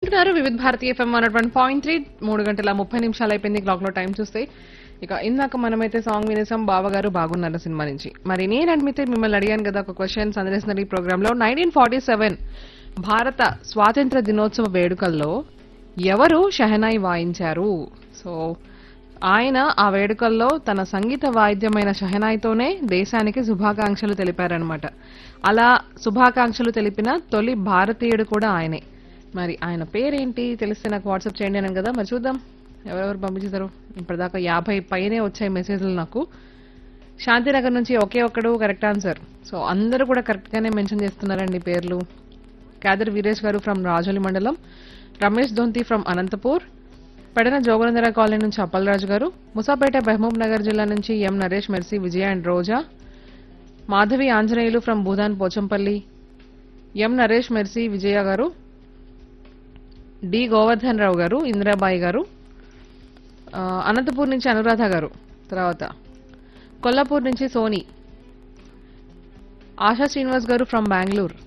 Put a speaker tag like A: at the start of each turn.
A: వింటున్నారు Vividh Bharati FM one one point three మూడు గంటల ముప్పై నిమిషాలు అయిపోయింది క్లాక్ లో టైం చూస్తే ఇక ఇందాక మనమైతే సాంగ్ వినేసాం బావగారు బాగున్నారు సినిమా నుంచి మరి నేను అడ్మితే మిమ్మల్ని అడిగాను కదా ఒక క్వశ్చన్ సందర్శన ఈ ప్రోగ్రామ్ లో నైన్టీన్ ఫార్టీ సెవెన్ భారత స్వాతంత్ర దినోత్సవ వేడుకల్లో ఎవరు షెహనాయి వాయించారు సో ఆయన ఆ వేడుకల్లో తన సంగీత వాయిద్యమైన షహనాయితోనే దేశానికి శుభాకాంక్షలు తెలిపారనమాట అలా శుభాకాంక్షలు తెలిపిన తొలి భారతీయుడు కూడా ఆయనే మరి ఆయన పేరేంటి తెలిస్తే నాకు వాట్సాప్ చేయండి అన్నాను కదా మరి చూద్దాం ఎవరెవరు పంపించారు ఇప్పటిదాకా యాభై పైనే వచ్చాయి మెసేజ్లు నాకు శాంతినగర్ నుంచి ఒకే ఒక్కడు కరెక్ట్ ఆన్సర్ సో అందరూ కూడా కరెక్ట్ గానే మెన్షన్ చేస్తున్నారండి పేర్లు కాదర్ వీరేష్ గారు ఫ్రమ్ రాజోలి మండలం రమేష్ దొంతి ఫ్రమ్ అనంతపూర్ పెడన జోగనందర కాలనీ నుంచి అప్పలరాజు గారు ముసాపేట మహబూబ్ నగర్ జిల్లా నుంచి M Naresh Mercy Vijaya and Roja Madhavi Anjaneyulu from Bhoodan Pochampally M Naresh Mercy Vijaya గారు డి గోవర్ధన్ రావు గారు ఇందిరాబాయి గారు ఆ, అనంతపూర్ నుంచి అనురాధ గారు తర్వాత కొల్లాపూర్ నుంచి సోని ఆశా శ్రీనివాస్ గారు ఫ్రమ్ బెంగళూరు